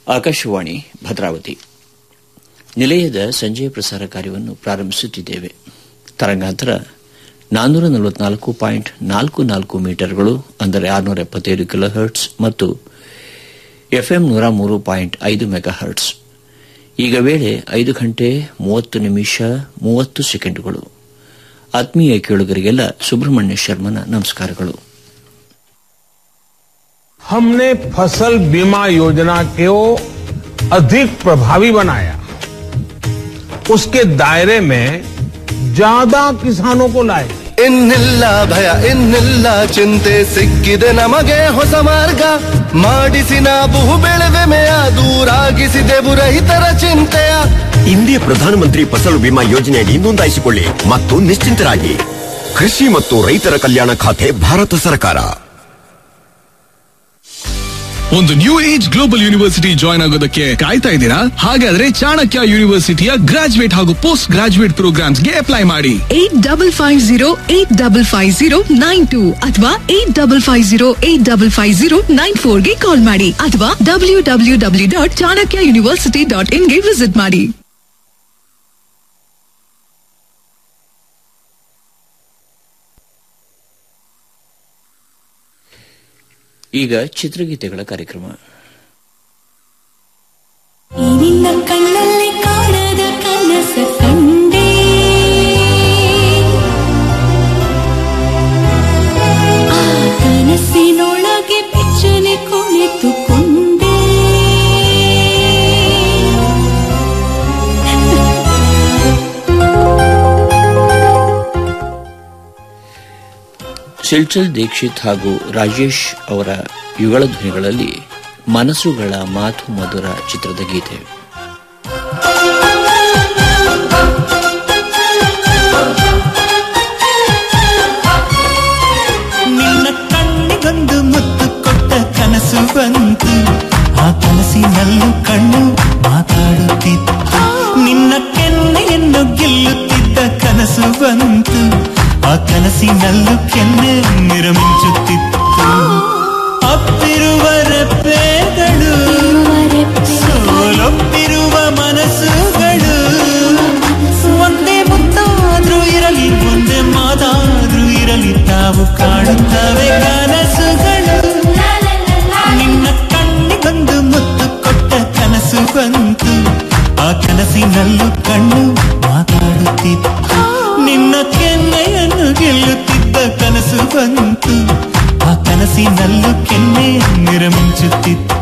ಆಕಾಶವಾಣಿ ಭದ್ರಾವತಿ ನಿಲಯದ ಸಂಜೆಯ ಪ್ರಸಾರ ಕಾರ್ಯವನ್ನು ಪ್ರಾರಂಭಿಸುತ್ತಿದ್ದೇವೆ ತರಂಗಾಂತರ ನಾನ್ನೂರ ನಲವತ್ನಾಲ್ಕು ಪಾಯಿಂಟ್ ನಾಲ್ಕು ನಾಲ್ಕು ಮೀಟರ್ಗಳು ಅಂದರೆ ಆರುನೂರ ಎಪ್ಪತ್ತೈದು ಕಿಲೋ ಹರ್ಟ್ಸ್ ಮತ್ತು ಎಫ್ಎಂ ನೂರ ಮೂರು ಪಾಯಿಂಟ್ ಐದು ಮೆಗಾ ಹರ್ಟ್ಸ್ ಈಗ ವೇಳೆ ಐದು ಗಂಟೆ ಮೂವತ್ತು ನಿಮಿಷ ಮೂವತ್ತು ಸೆಕೆಂಡುಗಳು ಆತ್ಮೀಯ ಕೇಳುಗರಿಗೆಲ್ಲ ಸುಬ್ರಹ್ಮಣ್ಯ ಶರ್ಮನ ನಮಸ್ಕಾರಗಳು हमने फसल बीमा योजना को अधिक प्रभावी बनाया उसके दायरे में ज्यादा किसानों को लाए ಇನ್ನಿಲ್ಲ ಭಯ ಇನ್ನಿಲ್ಲ ಚಿಂತೆ ಸಿಕ್ಕಿದೆ ನಮಗೆ ಹೊಸ ಮಾರ್ಗ ಮಾಡಿಸಿ ನಾವು ಬೆಳೆವೆಮೆಯ ದೂರಾಗಿಸಿದೆವು ರೈತರ ಚಿಂತೆಯ ಇಂದಿಯ ಪ್ರಧಾನಮಂತ್ರಿ ಫಸಲು ಬಿಮಾ ಯೋಜನೆಯಡಿ ನೋಂದಾಯಿಸಿಕೊಳ್ಳಿ ಮತ್ತು ನಿಶ್ಚಿಂತರಾಗಿ ಕೃಷಿ ಮತ್ತು ರೈತರ ಕಲ್ಯಾಣ ಖಾತೆ ಭಾರತ ಸರ್ಕಾರ ಒಂದು new age global university join ಆಗೋದಕ್ಕೆ ಕಾಯ್ತಾ ಇದ್ದೀರಾ ಹಾಗಾದ್ರೆ ಚಾಣಕ್ಯ ಯೂನಿವರ್ಸಿಟಿಯ ಗ್ರಾಜುಯೇಟ್ ಹಾಗೂ ಪೋಸ್ಟ್ ಗ್ರಾಜುಯೇಟ್ ಪ್ರೋಗ್ರಾಮ್ಸ್ಗೆ ಅಪ್ಲೈ ಮಾಡಿ eight double five zero eight double five zero nine two ಅಥವಾ eight double five zero eight double five zero nine ಫೋರ್ಗೆ ಕಾಲ್ ಮಾಡಿ ಅಥವಾ W W W dot Chanakya university dot ಇನ್ಗೆ ವಿಸಿಟ್ ಮಾಡಿ ಈಗ ಚಿತ್ರಗೀತೆಗಳ ಕಾರ್ಯಕ್ರಮ ಈ ನಿನ್ನ ಕಣ್ಣಲ್ಲಿ ಕಾಣದ ಕನಸ ಕಂಡೆ ಆ ಕನಸಿನೊಳಗೆ ಬೆಚ್ಚನೆ ಕುಳಿತುಕೊಂಡೆ ಸಿಲ್ಚಲ್ ದೀಕ್ಷಿತ್ ಹಾಗೂ ರಾಜೇಶ್ ಅವರ ಯುಗಳ ಧ್ವನಿಗಳಲ್ಲಿ ಮನಸ್ಸುಗಳ ಮಾತು ಮಧುರ ಚಿತ್ರದ ಗೀತೆ ನಿನ್ನ ಕಣ್ಣಿಗೊಂದು ಮುತ್ತು ಕೊಟ್ಟ ಕನಸು ಬಂತು ಆ ಕನಸಿನಲ್ಲೂ ಕಣ್ಣು ಮಾತಾಡುತ್ತಿತ್ತು ನಿನ್ನ ಕೆನ್ನೆಯನ್ನು ಗೆಲ್ಲುತ್ತಿದ್ದ ಕನಸು ಬಂತು ಆ ಕನಸಿನಲ್ಲೂ ಕೆನ್ನೆ ಮಿರಮಿಂಚುತ್ತಿತ್ತು ಅಪ್ಪಿರುವ ರೆಪ್ಪೆಗಳು ಸೋಲೊಪ್ಪಿರುವ ಮನಸ್ಸುಗಳು ಒಂದೇ ಮುತ್ತಾದ್ರೂ ಇರಲಿ ಒಂದೇ ಮಾತಾದ್ರೂ ಇರಲಿ ತಾವು ಕಾಣುತ್ತವೆ ಕನಸುಗಳು ನಿನ್ನ ಕಣ್ಣಿಗೊಂದು ಮುತ್ತು ಕೊಟ್ಟ ಕನಸು ಬಂತು ಆ ಕನಸಿನಲ್ಲೂ ಕಣ್ಣು ಮಾತಾಡುತ್ತಿತ್ತು ನಿನ್ನ ಕೆನ್ನೆಯನ್ನು ಗೆಲ್ಲುತ್ತಿದ್ದ ಕನಸು ಬಂತು ಆ ಕನಸಿನಲ್ಲೂ ಕೆನ್ನೆ ಮಿರಮಿಂಚುತ್ತಿತ್ತು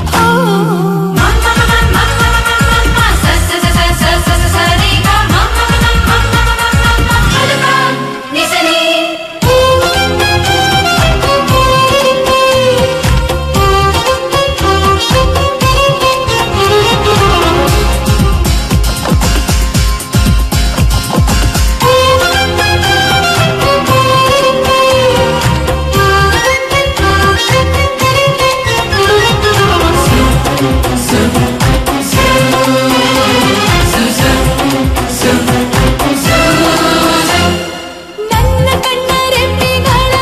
ನನ್ನ ಕಣ್ಣ ರೆಪ್ಪೆಗಳ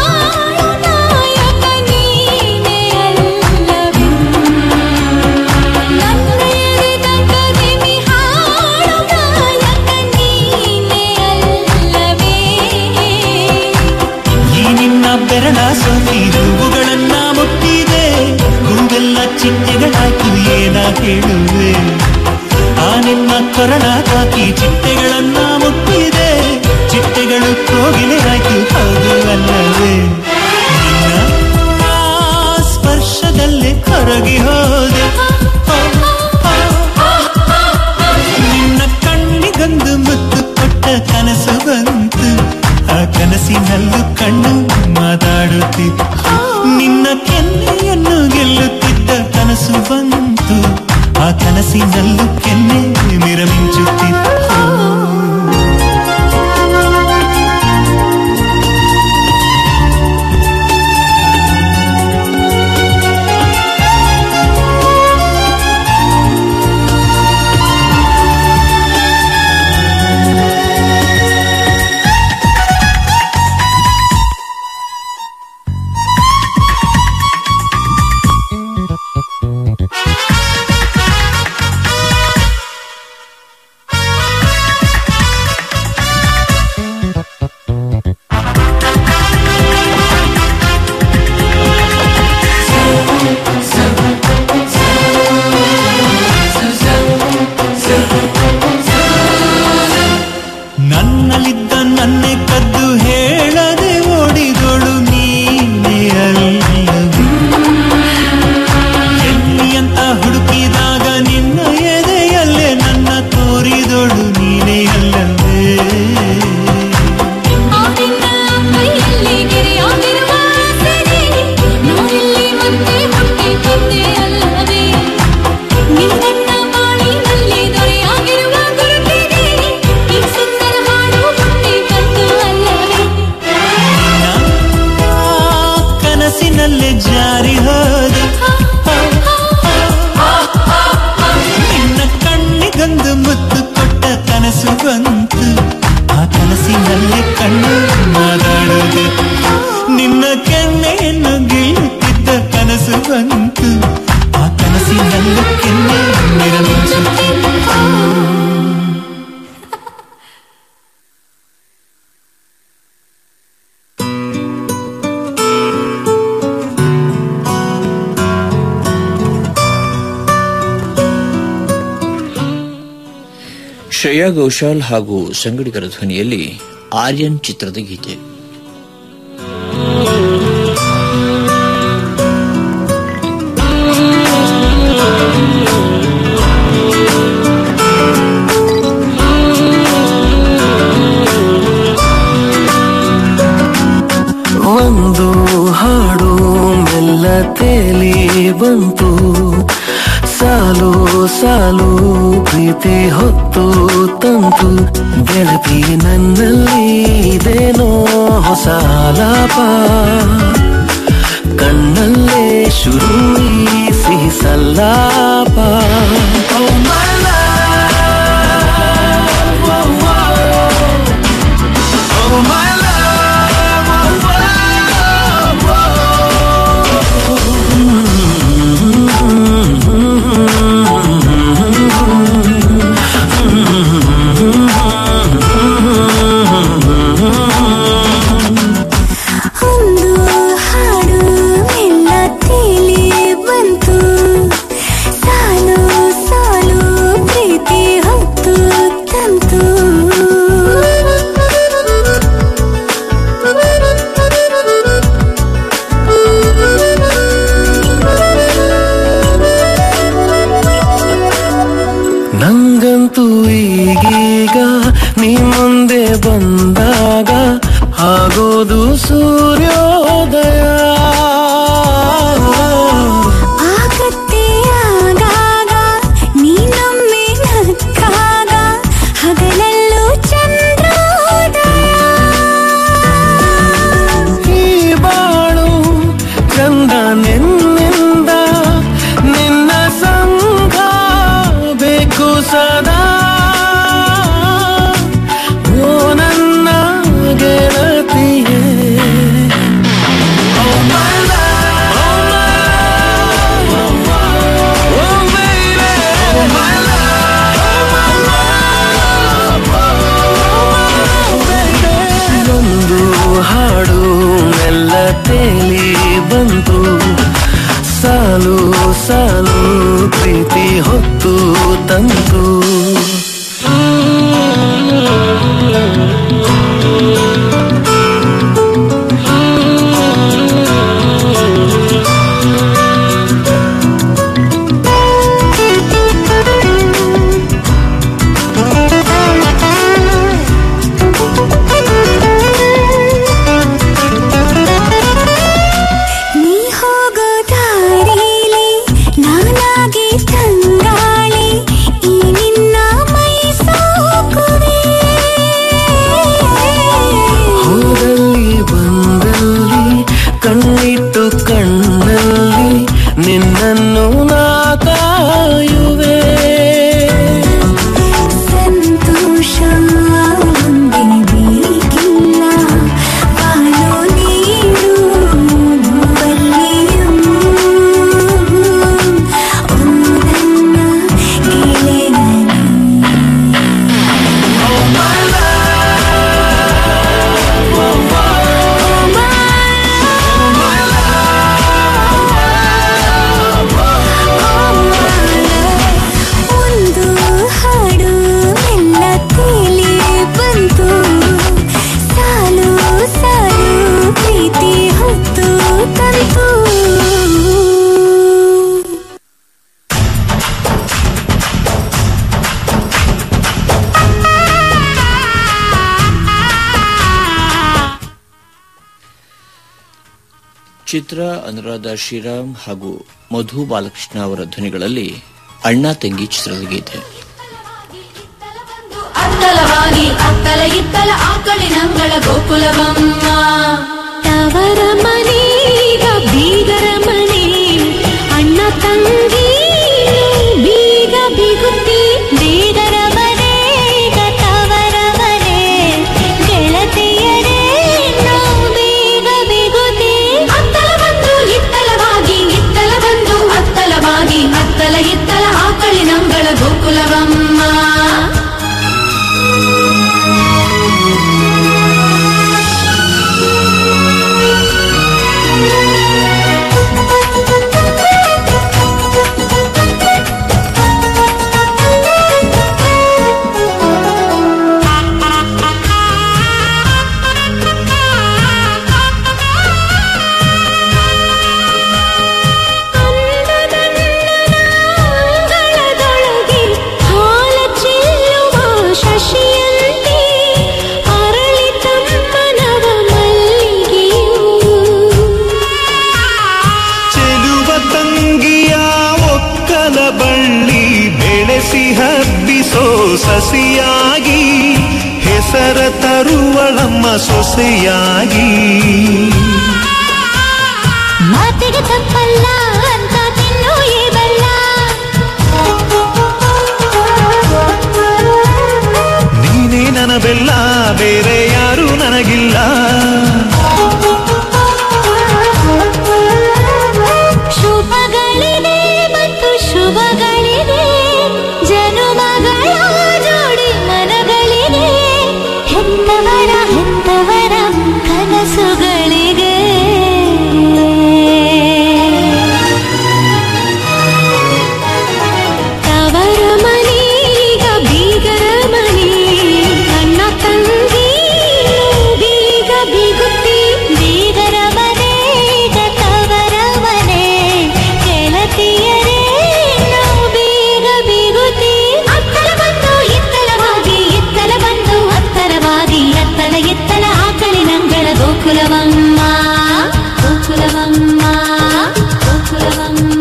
ನಾಯಕ ನೀನೇ ಅಲ್ಲವೇ ನನ್ನ ಎದೆದ ಕದಿಮಿ ಹಾಡು ನಾಯಕ ನೀನೇ ಅಲ್ಲವೇ ಈ ನಿನ್ನ ಬೆರಳ ಸೋಕಿ ಹೂವುಗಳನ್ನ ಮುಟ್ಟಿದೆ ಗುಂಡೆಲ್ಲ ಚಿಟ್ಟೆಗಳಾಯ್ತು ಏನ ಹೇಳುವೆ ಆ ನಿನ್ನ ಕೊರಳ ತಾಕಿ ಚಿಟ್ಟೆಗಳನ್ನ ಮುಟ್ಟಿದೆ ಚಿಟ್ಟೆಗಳು ಕೋಗಿಲೆ ಆಯ್ತು ಹೌದು ಅಲ್ಲವೇ ನಿನ್ನ ಆ ಸ್ಪರ್ಶದಲ್ಲೇ ಕರಗಿ ಹೋದೆ ನಿನ್ನ ಕಣ್ಣಿಗೊಂದು ಮುತ್ತು ಕೊಟ್ಟ ಕನಸು ಬಂತು ಆ ಕನಸಿನಲ್ಲೂ ಕಣ್ಣು ಮಾತಾಡುತ್ತಿತ್ತು ನಿನ್ನ ಕೆನ್ನೆಯನ್ನು ಗೆಲ್ಲುತ್ತಿದ್ದ ಕನಸು ಬಂತು ಆ ಕನಸಿನಲ್ಲೂ ಕೆನ್ನೆ ಮಿರಮಿಂಚುತ್ತಿತ್ತು ಹೇಳದೆ ಓಡಿದೊಳು ನೀನೇ ಅಲ್ಲವೇ ಎಲ್ಲಿ ಅಂತ ಹುಡುಕಿದಾಗ ನಿನ್ನ ಎದೆಯಲ್ಲೇ ನನ್ನ ತೋರಿದೊಳು ನೀನೇ ಅಲ್ಲವೇ ಆನಿನ್ನ ಕೈಯಲ್ಲಿ ಗೆರೆಯಾಗಿರುವ ಆಸೆಗೆ ನಾನಿಲ್ಲಿ ಮತ್ತೆ ಹುಟ್ಟಿ ಬಂದೆ ಅಲ್ಲವೇ ನಿನ್ನ ಬಾಳಿನಲ್ಲಿ ದೊರೆಯಾಗಿರುವ ಗುರುತಿಗೆ ಈ ಸುಂದರ ಹಾಡು ಹುಟ್ಟಿ ಬಂತು ಅಲ್ಲವೇ ಕನಸಿನಲ್ಲೇ ಜಾರಿ ಹೋದೆ ನಿನ್ನ ಕಣ್ಣಿಗೊಂದು ಮುತ್ತು ಕೊಟ್ಟ ಕನಸು ಬಂತು ಆ ಕನಸಿನಲ್ಲಿ ಕಣ್ಣು ಮಾತಾಡೋದು ನಿನ್ನ ಕೆನ್ನೆಯನ್ನು ಗೆಲ್ಲುತ್ತಿದ್ದ ಕನಸು ಬಂತು ಆ ಕನಸಿನಲ್ಲಿ ಕೆನ್ನೆ ನಿರಮಿಸುತ್ತಿತ್ತು ಶ್ರೇಯಾ ಘೋಷಾಲ್ ಹಾಗೂ ಸಂಗಡಿಗರ ಧ್ವನಿಯಲ್ಲಿ ಆರ್ಯನ್ ಚಿತ್ರದ ಗೀತೆ ಒಂದು ಹಾಡು ಮೆಲ್ಲ ತೇಲಿ ಬಂತು ಸಾಲು ಸಾಲು ಪ್ರೀತಿ ಹೊತ್ತು ತಂತು ಗೆಳತಿ ನನ್ನಲ್ಲಿ ಇದೇನೋ ಹೊಸ ಆಲಾಪ ಕಣ್ಣಲ್ಲೇ ಶುರು ಈ ಸಿಹಿ ಸಲ್ಲಾಪ Oh, my love, oh, oh. Oh, my love, oh, ಒಂದು ಹಾಡು ಮೆಲ್ಲ ತೇಲಿ ಬಂತು ಸಾಲು ಸಾಲು ಪ್ರೀತಿ ಹೊತ್ತು ತಂತು ನಂಗಂತೂ ಈಗೀಗ ನೀ ಮುಂದೆ ಬಂದಾಗ ಆಗೋದು ಸೂರ್ಯೋದಯ ಆಗತ್ತೆ ಆಗಾಗ ನೀನೊಮ್ಮೆ ನಕ್ಕಾಗ ಹಗಲಲ್ಲೂ ಚಂದ್ರೋದಯ ಈ ಬಾಳು ಚಂದ ನಿನ್ನಿಂದ ನಿನ್ನ ಸಂಘ ಬೇಕು ಸದಾ ಓ ನನ್ನ ಗೆಳತಿಯೇ Oh, my love, oh, my love, oh, baby, oh, my love, oh, baby. ಒಂದು ಹಾಡು ಮೆಲ್ಲ ತೇಲಿ ಬಂತು ಸಾಲು ಸಾಲು ಪ್ರೀತಿ ಹೊತ್ತು ತಂತು ನೀ ಹೋಗೋ ದಾರಿಲಿ ನಾನಾಗಿ ತಂಗಾಳಿ ಈ ನಿನ್ನ ಚಿತ್ರ ಅನುರಾಧ ಶ್ರೀರಾಮ್ ಹಾಗೂ ಮಧು ಬಾಲಕೃಷ್ಣ ಅವರ ಧ್ವನಿಗಳಲ್ಲಿ ಅಣ್ಣ ತಂಗಿ ಚಿತ್ರದ ಗೀತೆ ಅತ್ತಲವಾಗಿ ಅತ್ತಲ ಇತ್ತಲ ಆಕಳಿನಂಗಳ ಗೋಕುಲವಮ್ಮ ತವರ ಮನೀಗ ಬೀಗರ ಮನೆ ಅಣ್ಣ ತಂಗಿ ಬೀಗ ಬಿಗುತ್ತಿ ಬೀಗರ ಮನೆಗ ತವರ ಮನೆ ಗೆಳತಿಯರೇ ನಾವು ಬೀಗ ಬಿಗುತ್ತಿ ಅತ್ತಲ ಬಂದು ಇತ್ತಲವಾಗಿ ಇತ್ತಲ ಬಂದು ಅತ್ತಲವಾಗಿ ಅತ್ತಲ ಇತ್ತಲ ಆಕಳಿನಂಗಳ ಗೋಕುಲವಮ್ಮ ಅಂಗಳದೊಳಗೆ ಹಾಲ ಚೆಲ್ಲುವ ಶಶಿಯಂತೆ ಅರಳಿ ತಮ್ಮನವ ಮಲ್ಲಿಗೆಯು ಚೆಲುವ ತಂಗಿಯ ಒಕ್ಕಲ ಬಳ್ಳಿ ಬೆಳೆಸಿ ಹಬ್ಬಿಸೋ ಸಸಿಯಾಗಿ ಹೆಸರ ತರುವಳಮ್ಮ ಸೊಸೆಯಾಗಿ ಮಾತಿಗೆ ತಪ್ಪಲ್ಲ ಅಂತ ತಿನ್ನು ಈ ಬಲ್ಲ ನೀನೇ ನನ್ನ ಬೆಲ್ಲ ಬೇರೆ ಯಾರು ನನಗಿಲ್ಲ ಶುಭಗಳಿದೆ ಮತ್ತು ಶುಭಗಳಿದೆ ಜನುಮಗಳ ಜೋಡಿ ಮನಗಳಿದೆ ಹೆತ್ತವರ ಹೆತ್ತವರ ಕನಸುಗಳಿಗೆ ತವರ ಮನೀಗ ಬೀಗರ ಮನೆ ಅಣ್ಣ ತಂಗಿ ಬೀಗ ಬೀಗುತ್ತಿ ಬೀಗರ ಮನೆಗ ತವರ ಮನೆ ಗೆಳತಿಯರೇ ನಾವು ಬೀಗ ಬೀಗುತ್ತಿ ಅತ್ತಲ ಬಂದು ಇತ್ತಲವಾಗಿ ಇತ್ತಲ ಬಂದು ಅತ್ತರವಾಗಿ ಅತ್ತಲ ಇತ್ತಲ ಆಕಳಿನಂಗಳ ಗೋಕುಲವಮ್ಮ ಗೋಕುಲವಮ್ಮ ಗೋಕುಲವಮ್ಮ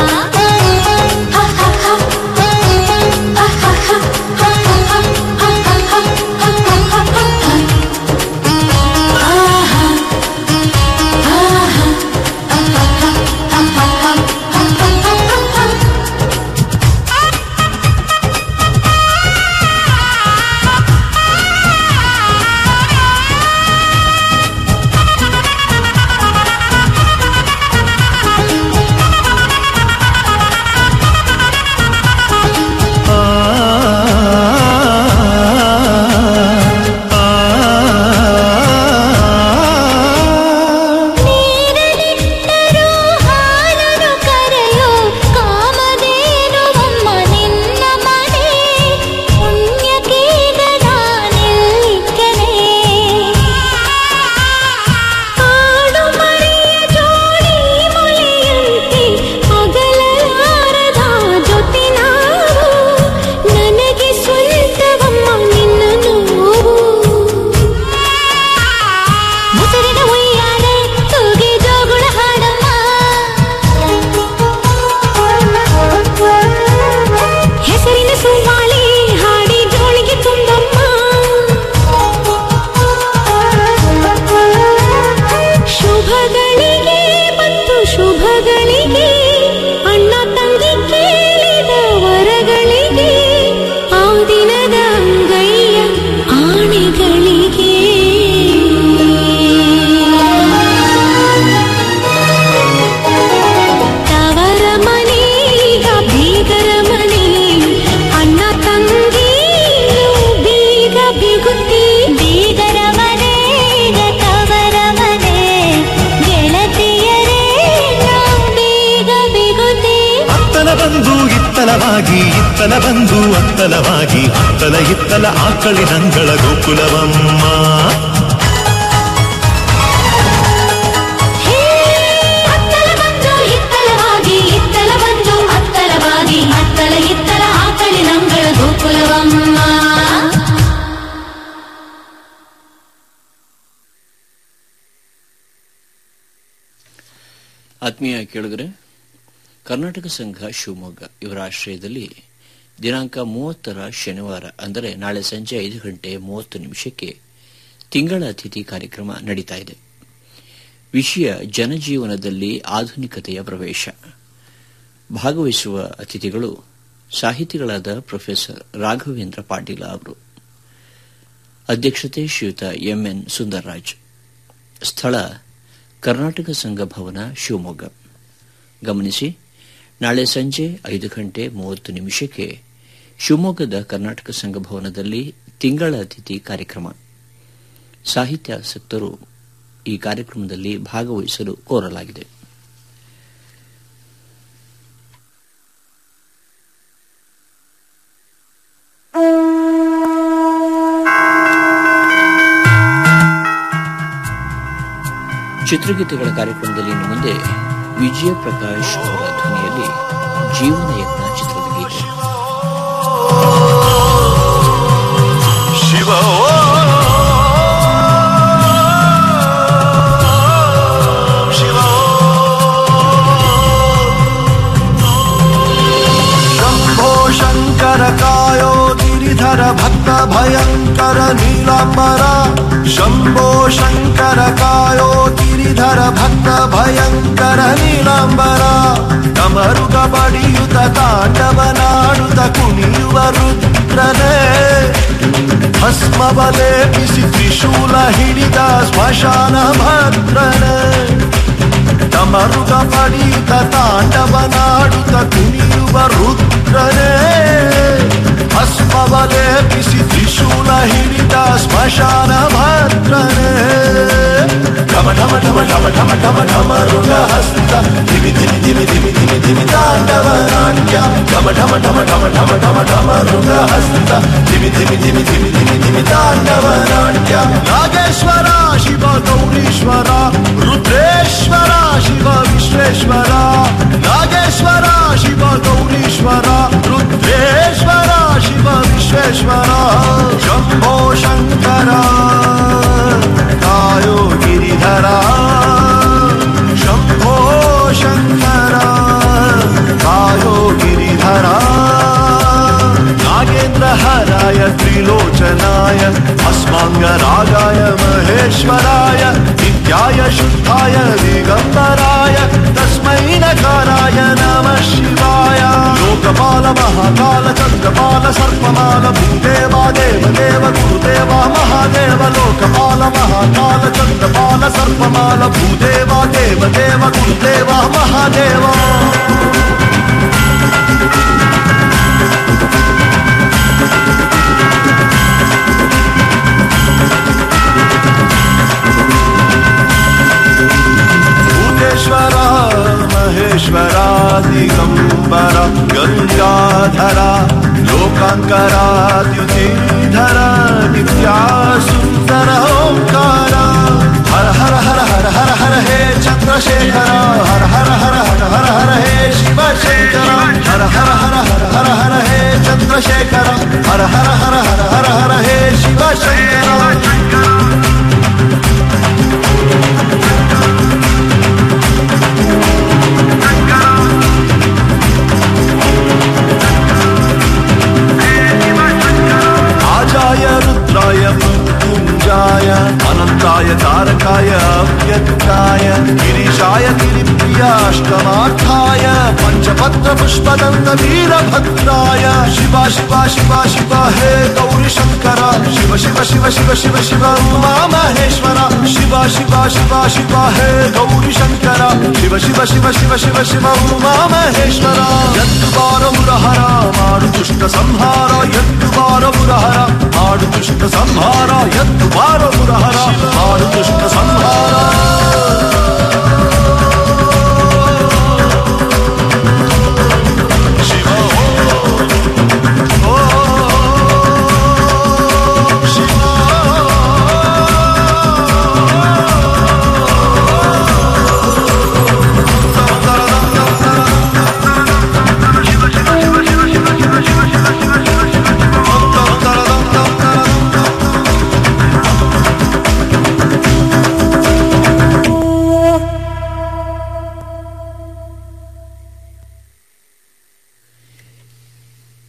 ಆ, ಆ, ನೀರಲಿಟ್ಟರೂ ಹಾಲನು ಕರೆಯೋ ಕಾಮಧೇನುವಮ್ಮ ನಿನ್ನ ಮನೆ ಪುಣ್ಯಕೀಗ ನಾನಿಲ್ಲಿಕ್ಕನೆ ಕಾಡು ಮರಿಯ ಜೋಡಿ ಮೊಲೆಯಂತೆ ಅಗಲಲಾರದ ಜೊತೆ ನಾವು ನನಗೆ ಸ್ವಂತವಮ್ಮ ನಿನ್ನ ನೋವು ಮುಸುರಿನ ಉಯ್ಯಾಲೆ ತೂಗಿ ಜೋಗುಳ ಹಾಡಮ್ಮ ಹೆಸರಿನ ಸುವಾಲಿ ಹಾಡಿ ಜೋಳಿಗೆ ತುಂಬಮ್ಮ ಶುಭಗಳಿಗೆ ಮತ್ತು ಶುಭಗಳಿಗೆ ಅಣ್ಣ ತಂಗಿ ಕೇಳಿದ ವರಗಳಿಗೆ ಆ ದಿನದ ಅಂಗೈಯ ಆಣೆಗಳಿಗೆ ತವರ ಮನೀಗ ಬೀಗರ ಮನೆ ಅಣ್ಣ ತಂಗಿ ಬೀಗ ಬಿಗುತ್ತಿ ಬೀಗರ ಮನೆಗ ತವರ ಮನೆ ಗೆಳತಿಯರೇ ನಾವು ಬೀಗ ಬಿಗುತ್ತಿ ಅತ್ತಲ ಬಂದು ಇತ್ತಲವಾಗಿ ಇತ್ತಲ ಬಂದು ಅತ್ತಲವಾಗಿ ಅತ್ತಲ ಇತ್ತಲ ಆಕಳಿನಂಗಳ ಗೋಕುಲವಮ್ಮ ಅತ್ತಲ ಬಂದು ಇತ್ತಲವಾಗಿ ಇತ್ತಲ ಬಂದು ಅತ್ತಲವಾಗಿ ಅತ್ತಲ ಇತ್ತಲ ಆಕಳಿನಂಗಳ ಗೋಕುಲವಮ್ಮ ಆತ್ಮೀಯ ಕೇಳಿದರೆ ಕರ್ನಾಟಕ ಸಂಘ ಶಿವಮೊಗ್ಗ ಇವರ ಆಶ್ರಯದಲ್ಲಿ ದಿನಾಂಕ ಮೂವತ್ತರ ಶನಿವಾರ ಅಂದರೆ ನಾಳೆ ಸಂಜೆ ಐದು ಗಂಟೆ ಮೂವತ್ತು ನಿಮಿಷಕ್ಕೆ ತಿಂಗಳ ಅತಿಥಿ ಕಾರ್ಯಕ್ರಮ ನಡೀತಾ ಇದೆ ವಿಷಯ ಜನಜೀವನದಲ್ಲಿ ಆಧುನಿಕತೆಯ ಪ್ರವೇಶ ಭಾಗವಹಿಸುವ ಅತಿಥಿಗಳು ಸಾಹಿತಿಗಳಾದ ಪ್ರೊಫೆಸರ್ ರಾಘವೇಂದ್ರ ಪಾಟೀಲ ಅವರು ಅಧ್ಯಕ್ಷತೆ ಶ್ರೀಯುತ ಎಂಎನ್ ಸುಂದರ್ರಾಜ್ ಸ್ಥಳ ಕರ್ನಾಟಕ ಸಂಘ ಭವನ ಶಿವಮೊಗ್ಗ ಗಮನಿಸಿ ನಾಳೆ ಸಂಜೆ ಐದು ಗಂಟೆ ಮೂವತ್ತು ನಿಮಿಷಕ್ಕೆ ಶಿವಮೊಗ್ಗದ ಕರ್ನಾಟಕ ಸಂಘ ಭವನದಲ್ಲಿ ತಿಂಗಳ ಅತಿಥಿ ಕಾರ್ಯಕ್ರಮ ಸಾಹಿತ್ಯಾಸಕ್ತರು ಈ ಕಾರ್ಯಕ್ರಮದಲ್ಲಿ ಭಾಗವಹಿಸಲು ಕೋರಲಾಗಿದೆ ಚಿತ್ರಗೀತೆಗಳ ಕಾರ್ಯಕ್ರಮದಲ್ಲಿ ಇನ್ನು ಮುಂದೆ ವಿಜಯ ಪ್ರಕಾಶ್ ಅವರ ಧ್ವನಿಯಲ್ಲಿ ಜೀವನ ಯತ್ನ ಚಿತ್ರದ ಗೀತೆ ಶಿವ ಶಿವ ಶಂಭೋ ಶಂಕರ ಕಾಯೋ ಗಿರಿಧರ ಭಕ್ತ ಭಯಂಕರ ನೀಲಾಂಬರ ಶಂಭೋ ಶಂಕರ ಕಾಯೋ ಗಿರಿಧರ ಭಕ್ತ ಭಯಂಕರ ನೀಲಾಂಬರ ಕಮರುಗ ಬಡಿಯುತ ತಾಂಡವನಾಡುತ್ತ ಕುಣಿಯುವ ರುದ್ರನೇ ಭಸ್ಮವಲೆ ಬಿಸಿ ತ್ರಿಶೂಲ ಹಿಡಿದ ಸ್ಮಶಾನ ಭದ್ರನೇ ತಮರುಗ ಪಡಿಯುತ್ತ ತಾಂಡವನಾಡುತ್ತ ಕುಣಿಯುವ ರುದ್ರನೇ ಭಸ್ಮವಲೆ ಬಿಸಿ ತ್ರಿಶೂಲ ಹಿಡಿದ ಸ್ಮಶಾನ ಭದ್ರನೇ ಢಮ ಢಮ ಢಮ ಢಮ ಢಮ ಢಮ ಢಮರುಗ ಹಸ್ತ ದಿವಿ ದಿವಿ ದಿವಿ ದಿವಿ ದಿವಿ ದಿವಿ ತಾಂಡವ ನಾಟ್ಯ ಢಮ ಢಮ ಢಮ ಢಮ ಢಮ ಢಮ ಢಮರುಗ ಹಸ್ತ ದಿವಿ ದಿವಿ ದಿವಿ ದಿವಿ ದಿವಿ ದಿವಿ ತಾಂಡವ ನಾಟ್ಯ ನಾಗೇಶ್ವರ ಶಿವ ಗೌರೀಶ್ವರ ರುದ್ರೇಶ್ವರ ಶಿವ ವಿಶ್ವೇಶ್ವರ ನಾಗೇಶ್ವರ ಶಿವ ಗೌರೀಶ್ವರ ರುದ್ರೇಶ್ವರ ಶಿವ ವಿಶ್ವೇಶ್ವರ ಶಂಭೋ ಶಂಕರ ಕಾಯೋ ಗಿರಿಧರ ಶಂಭೋ ಶಂಕರ ಕಾಯೋ ಗಿರಿಧರ ನಾಗೇಂದ್ರ ಹರಾಯ ತ್ರಿಲೋಚನಾಯ ಭಸ್ಮಾಂಗರಾಗಾಯ ಮಹೇಶ್ವರಾಯ ನಿತ್ಯಾಯ ಶುದ್ಧಾಯ ದಿಗಂಬರಾಯ ತಸ್ಮೈ ನಕಾರಾಯ ನಮಃ ಶಿವಾಯ ಲೋಕಪಾಲ ಮಹಾಕಾಲ ಚಂದ್ರಪಾಲ ಸರ್ಪಮಾಲ ಭೂದೇವ ದೇವ ದೇವ ಗುರುದೇವ ಮಹಾದೇವ ಲೋಕಪಾಲ ಮಹಾಕಾಲ ಚಂದ್ರಪಾಲ ಸರ್ಪಮಾಲ ಭೂದೇವ ದೇವ ದೇವ ಗುರುದೇವ ಮಹಾದೇವ ಭೂತೇಶ್ವರ ಮಹೇಶ್ವರ ದಿಗಂಬರ ಗಂಗಾಧರ ಲೋಕಾಂಕರ ದ್ಯುತಿಧರ ನಿತ್ಯಾ ಸುಂದರ ಓಂಕಾರ ಹರ ಹರ ಹರ ಹರ ಹರ ಹರ ಹೇ ಚಂದ್ರಶೇಖರ ಹರ ಹರ ಹರ ಹರ ಹರ ಹರ ಹೇ ಶಿವಶಂಕರ ಹರ ಹರ ಹರ ಹರ ಹರ ಹರ ಹೇ ಚಂದ್ರಶೇಖರ ಹರ ಹರ ಹರ ಹರ ಹರ ಹರ ಹೇ ಶಿವಶಂಕರ आजाय रुद्राय मृत्युञ्जाय अनन्ताय तारकाय अव्यक्ताय गिरीशाय गिरिप्रियाष्टमार्थाय पञ्चपत्र पुष्पदन्त वीरभद्राय शिवा शिवा शिवा शिवा हे गौरीशङ्कर शिव शिव शिव शिव शिव शिव उमा महेश्वर शिवा शिवा शिवा शिवा हे गौरीशङ्कर शिव शिव शिव शिव शिव शिव उमा महेश्वर यद् ಬಾರವುರಹರ ಮಾಡು ದುಷ್ಟ ಸಂಹಾರ ಎದ್ದು ಬಾರವುರಹರ ಮಾಡು ದುಷ್ಟ ಸಂಹಾರ ಎದ್ದು ಬಾರವುರಹರ ಮಾಡು ದುಷ್ಟ ಸಂಹಾರ ಶಿವ ಓ, ಓ, ಶಿವ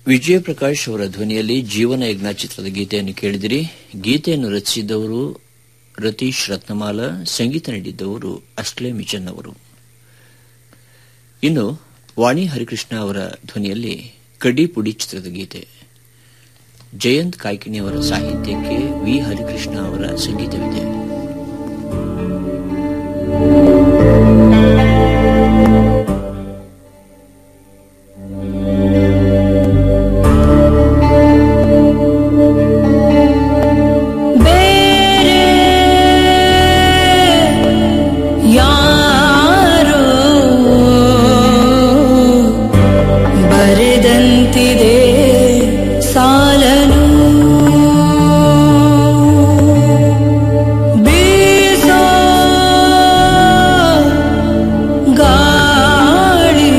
ವಿಜಯ ಪ್ರಕಾಶ್ ಅವರ ಧ್ವನಿಯಲ್ಲಿ ಜೀವನ ಯಜ್ಞ ಚಿತ್ರದ ಗೀತೆಯನ್ನು ಕೇಳಿದಿರಿ ಗೀತೆಯನ್ನು ರಚಿಸಿದ್ದವರು ರತೀಶ್ ರತ್ನಮಾಲ ಸಂಗೀತ ನೀಡಿದ್ದವರು ಅಶ್ಲೆ ಮಿಚನ್ ಅವರು ಇನ್ನು ವಾಣಿ ಹರಿಕೃಷ್ಣ ಅವರ ಧ್ವನಿಯಲ್ಲಿ ಕಡ್ಡಿ ಪುಡಿ ಚಿತ್ರದ ಗೀತೆ ಜಯಂತ್ ಕಾಯ್ಕಿಣಿ ಅವರ ಸಾಹಿತ್ಯಕ್ಕೆ ವಿ ಹರಿಕೃಷ್ಣ ಅವರ ಸಂಗೀತವಿದೆ ಬೇರೆ ಯಾರೋ ಬರೆದಂತಿದೆ ಸಾಲನು ಬೀಸೋ ಗಾಳಿ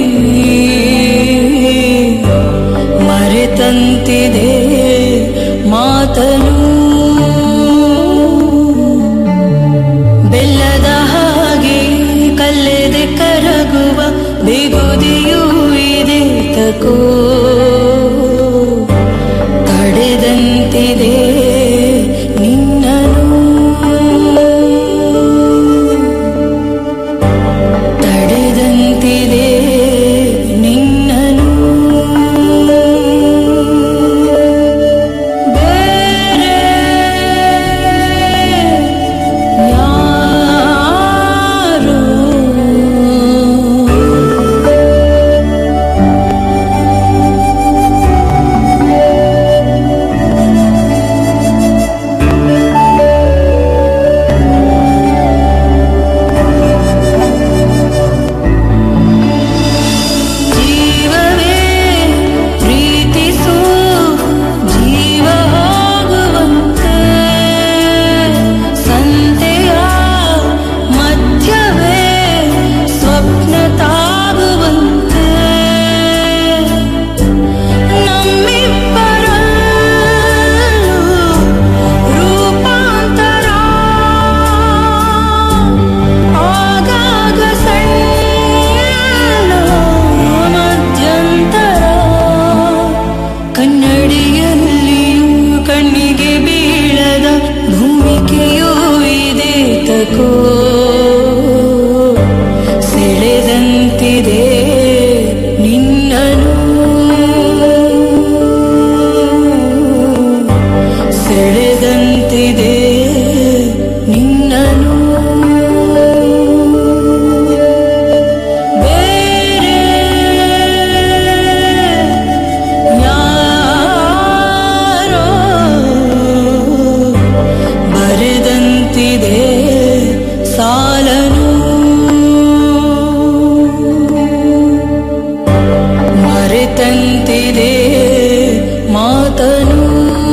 ಮರೆತಂತಿದೆ ಮಾತನು ಬೆಲ್ಲದ ಹಾಗೆ ಕಲ್ಲೆದೆ ಕರಗುವ ಬಿಗುದಿಯೂ ಇದೆ ತಕೋ ತಡೆದಂತಿದೆ ನಿನ್ನನು ತಡೆದಂತಿದೆ ನಿನ್ನನು ಬೇರೆ ಯಾರೋ ಜೀವವೇ ಪ್ರೀತಿಸು ಜೀವ ಹೋಗುವಂತೆ ಸಂತೆಯ ಮಧ್ಯವೇ ಸ್ವಪ್ನ ತಾಗುವಂತೆ ನಮ್ಮಿಬ್ಬರಲ್ಲೂ ರೂಪಾಂತರ ಆಗಾಗ ಸಣ್ಣ ಮಧ್ಯಂತರ ಕನ್ನಡಿಯಲ್ಲಿಯೂ ಕಣ್ಣಿಗೆ ಬೀಳದ ಭೂಮಿಕೆಯೂ ಇದೆ ತಕೋ ಸೆಳೆದಂತಿದೆ ನಿನ್ನನು ಸೆಳೆದಂತಿದೆ ನಿನ್ನನು ಬೇರೆ ಯಾರೋ ಬರೆದಂತಿದೆ ಸಾಲನು ಮರೆತಂತಿದೆ ಮಾತನು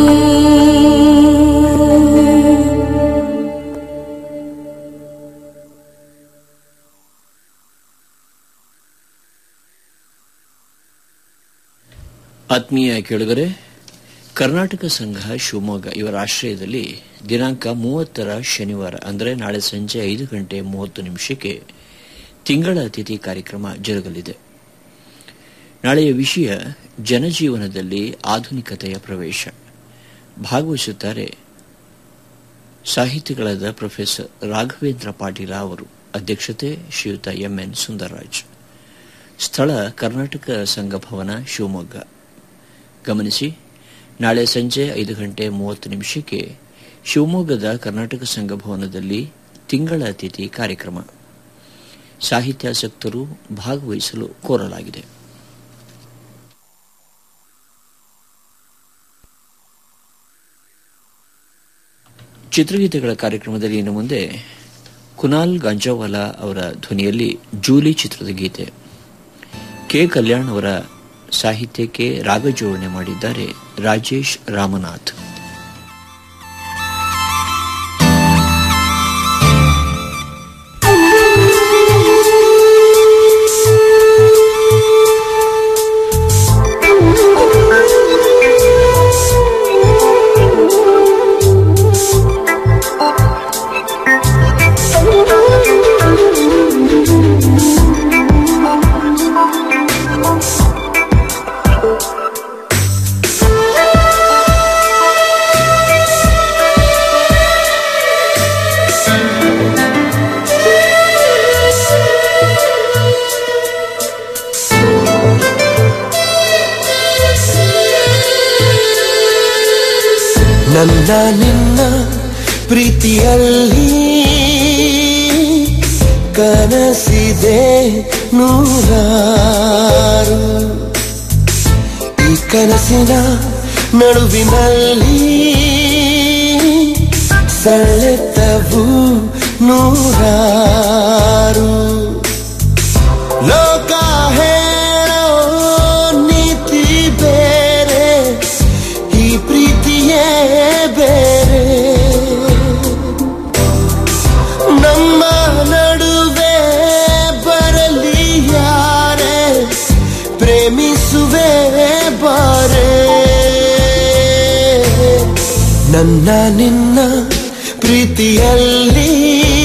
ಆತ್ಮೀಯ ಕೇಳುಗರೆ ಕರ್ನಾಟಕ ಸಂಘ ಶಿವಮೊಗ್ಗ ಇವರ ಆಶ್ರಯದಲ್ಲಿ ದಿನಾಂಕ ಮೂವತ್ತರ ಶನಿವಾರ ಅಂದರೆ ನಾಳೆ ಸಂಜೆ ಐದು ಗಂಟೆ ಮೂವತ್ತು ನಿಮಿಷಕ್ಕೆ ತಿಂಗಳ ಅತಿಥಿ ಕಾರ್ಯಕ್ರಮ ಜರುಗಲಿದೆ ನಾಳೆಯ ವಿಷಯ ಜನಜೀವನದಲ್ಲಿ ಆಧುನಿಕತೆಯ ಪ್ರವೇಶ ಭಾಗವಹಿಸುತ್ತಾರೆ ಸಾಹಿತಿಗಳಾದ ಪ್ರೊಫೆಸರ್ ರಾಘವೇಂದ್ರ ಪಾಟೀಲ ಅವರು ಅಧ್ಯಕ್ಷತೆ ಶ್ರೀಯುತ ಎಂಎನ್ ಸುಂದರರಾಜ್ ಸ್ಥಳ ಕರ್ನಾಟಕ ಸಂಘ ಭವನ ಶಿವಮೊಗ್ಗ ಗಮನಿಸಿ ನಾಳೆ ಸಂಜೆ ಐದು ಗಂಟೆ ಮೂವತ್ತು ನಿಮಿಷಕ್ಕೆ ಶಿವಮೊಗ್ಗದ ಕರ್ನಾಟಕ ಸಂಘ ಭವನದಲ್ಲಿ ತಿಂಗಳ ಅತಿಥಿ ಕಾರ್ಯಕ್ರಮ ಸಾಹಿತ್ಯಾಸಕ್ತರು ಭಾಗವಹಿಸಲು ಕೋರಲಾಗಿದೆ ಚಿತ್ರಗೀತೆಗಳ ಕಾರ್ಯಕ್ರಮದಲ್ಲಿ ಇನ್ನು ಮುಂದೆ ಕುನಾಲ್ ಗಾಂಜಾವಾಲಾ ಅವರ ಧ್ವನಿಯಲ್ಲಿ ಜೂಲಿ ಚಿತ್ರದ ಗೀತೆ ಕೆ ಕಲ್ಯಾಣ್ ಅವರ ಸಾಹಿತ್ಯಕ್ಕೆ ರಾಗ ಜೋಡಣೆ ಮಾಡಿದ್ದಾರೆ ರಾಜೇಶ್ ರಾಮನಾಥ್ Thank you. ನಿನ್ನ ಪ್ರೀತಿಯಲ್ಲಿ ಕನಸಿದೆ ನೂರಾರು ಈ ಕನಸಿನ ನಡುವಿನಲ್ಲಿ ಸೆಳೆತವು ನೂರಾರು ಲೋಕ ಹೇಳೋ ನೀತಿ ಬೇರೆ ಈ ಪ್ರೀತಿಯೇ ಬೇರೆ ನಮ್ಮ ನಡುವೆ ಬರಲಿ ಯಾರೇ ಪ್ರೇಮಿಸುವೆ ಬಾರೆ ನನ್ನ ನಿನ್ನ ಪ್ರೀತಿಯಲ್ಲಿ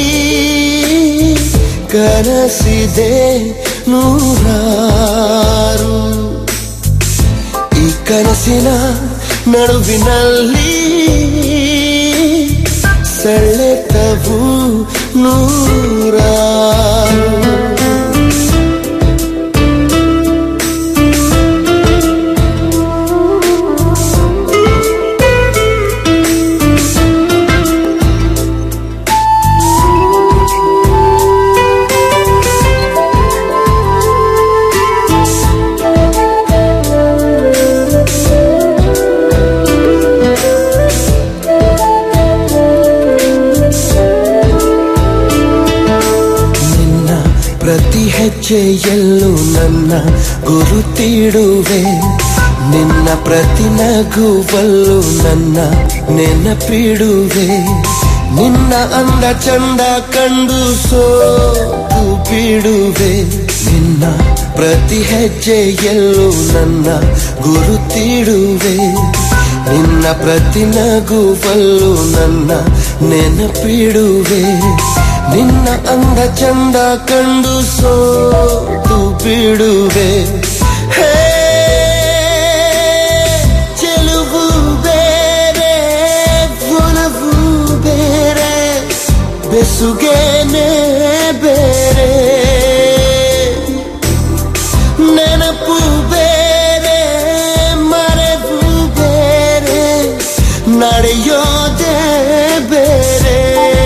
ಕನಸಿದೆ ನೂರಾರು ಈ ಕನಸಿನ ನಡುವಿನಲ್ಲಿ ಸೆಳೆತವು ನೂರಾರು ನಿನ್ನ ಪ್ರತಿ ಹೆಜ್ಜೆಯಲ್ಲೂ ನನ್ನ ಗುರುತಿಡುವೆ ನಿನ್ನ ಪ್ರತಿ ನಗುವಲ್ಲೂ ನನ್ನ ನೆನಪಿಡುವೆ ನಿನ್ನ ಅಂದ ಚಂದ ಕಂಡು ಸೋತು ಬಿಡುವೆ ನಿನ್ನ ಪ್ರತಿ ಹೆಜ್ಜೆಯಲ್ಲೂ ನನ್ನ ಗುರುತಿಡುವೆ ನಿನ್ನ ಪ್ರತಿ ನಗುವಲ್ಲೂ ನನ್ನ ನೆನಪಿಡುವೆ ನಿನ್ನ ಅಂದ ಚಂದ ಕಂಡು ಸೋತು ಬಿಡುವೆ ಹೇ ಚೆಲುವು ಬೇರೆ ಒಲವು ಬೇರೆ ಬೆಸುಗೇನೆ ಬೇರೆ ನೆನಪು ಬೇರೆ ಮರೆವು ಬೇರೆ ನಡೆಯೋದೇ ಬೇರೆ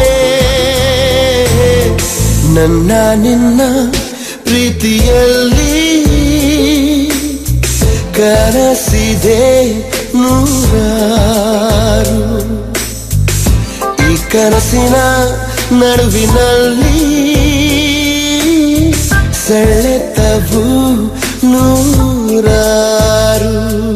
ನನ್ನ ನಿನ್ನ ಪ್ರೀತಿಯಲ್ಲಿ ಕನಸಿದೆ ನೂರಾರು ಈ ಕನಸಿನ ನಡುವಿನಲ್ಲಿ ಸೆಳೆತವು ನೂರಾರು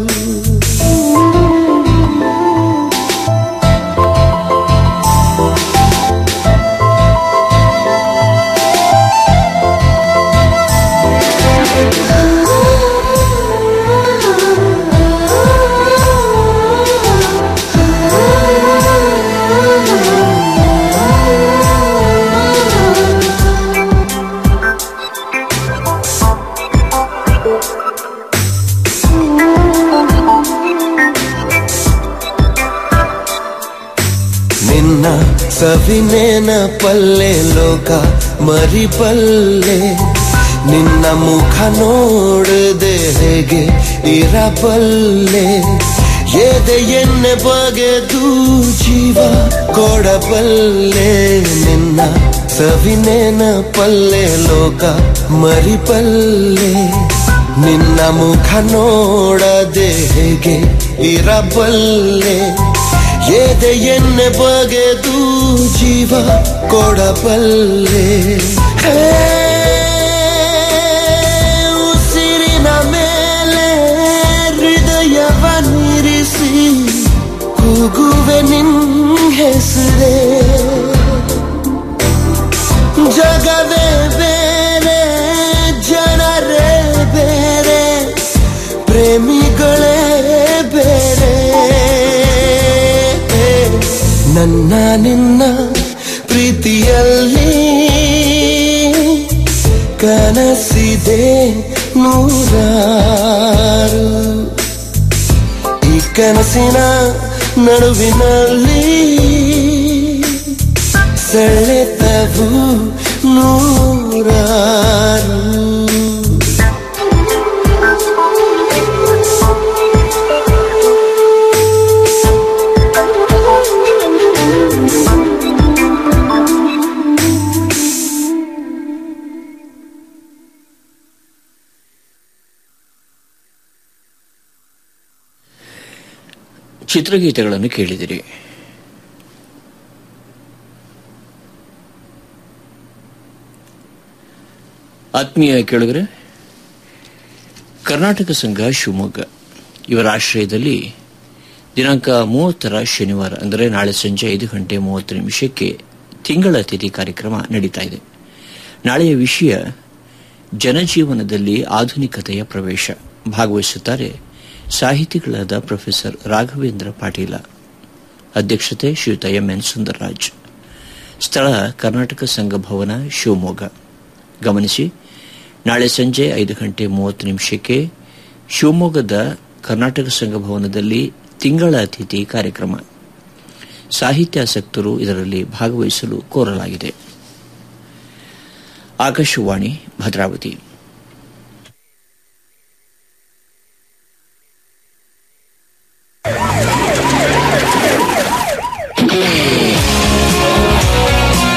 ನಿನ್ನ ಸವಿನೇನ ಪಲ್ಲೆ ಲೋಕ ಮರಿಪಲ್ಲೆ ನಿನ್ನ ಮುಖ ನೋಡದೆ ಹೇಗೆ ಇರಬಲ್ಲೆ ಎದೆಯನ್ನೆ ಬಗೆದು ಜೀವ ಕೊಡಬಲ್ಲೆ ನಿನ್ನ ಸವಿನೇನ ಪಲ್ಲೆ ಲೋಕ ಮರಿಪಲ್ಲೆ ನಿನ್ನ ಮುಖ ನೋಡದೆ ಹೇಗೆ ಇರಬಲ್ಲೆ ಎದೆಯನ್ನೆ ಬಗೆದು ಜೀವ ಕೊಡಬಲ್ಲೆ ಹೇ, ಉಸಿರಿನ ಮೇಲೆ ಹೃದಯವನ್ನಿರಿಸಿ ಕೂಗುವೆ ನಿನ್ ಹೆಸರೇ ಜಗವೇ ಬೇರೆ ಜನರೇ ಬೇರೆ ಪ್ರೇಮಿಗಳೇ ಬೇರೆ ನನ್ನ ನಿನ್ನ ಪ್ರೀತಿಯಲ್ಲಿ ಕನಸಿದೆ ನೂರಾರು ಈ ಕನಸಿನ ನಡುವಿನಲ್ಲಿ ಸೆಳೆತವು ನೂರಾರು ಚಿತ್ರಗೀತೆಗಳನ್ನು ಕೇಳಿದಿರಿ ಆತ್ಮೀಯ ಕೇಳಿದ್ರೆ ಕರ್ನಾಟಕ ಸಂಘ ಶಿವಮೊಗ್ಗ ಇವರ ಆಶ್ರಯದಲ್ಲಿ ದಿನಾಂಕ ಮೂವತ್ತರ ಶನಿವಾರ ಅಂದರೆ ನಾಳೆ ಸಂಜೆ ಐದು ಗಂಟೆ ಮೂವತ್ತು ನಿಮಿಷಕ್ಕೆ ತಿಂಗಳ ತಿಥಿ ಕಾರ್ಯಕ್ರಮ ನಡೀತಾ ಇದೆ ನಾಳೆಯ ವಿಷಯ ಜನಜೀವನದಲ್ಲಿ ಆಧುನಿಕತೆಯ ಪ್ರವೇಶ ಭಾಗವಹಿಸುತ್ತಾರೆ ಸಾಹಿತಿಗಳಾದ ಪ್ರೊಫೆಸರ್ ರಾಘವೇಂದ್ರ ಪಾಟೀಲ ಅಧ್ಯಕ್ಷತೆ ಶ್ರೀಯುತ ಎಂಎನ್ ಸುಂದರರಾಜ್ ಸ್ಥಳ ಕರ್ನಾಟಕ ಸಂಘ ಭವನ ಶಿವಮೊಗ್ಗ ಗಮನಿಸಿ ನಾಳೆ ಸಂಜೆ ಐದು ಗಂಟೆ ಮೂವತ್ತು ನಿಮಿಷಕ್ಕೆ ಶಿವಮೊಗ್ಗದ ಕರ್ನಾಟಕ ಸಂಘ ಭವನದಲ್ಲಿ ತಿಂಗಳ ಅತಿಥಿ ಕಾರ್ಯಕ್ರಮ ಸಾಹಿತ್ಯಾಸಕ್ತರು ಇದರಲ್ಲಿ ಭಾಗವಹಿಸಲು ಕೋರಲಾಗಿದೆ ಆಕಾಶವಾಣಿ ಭದ್ರಾವತಿ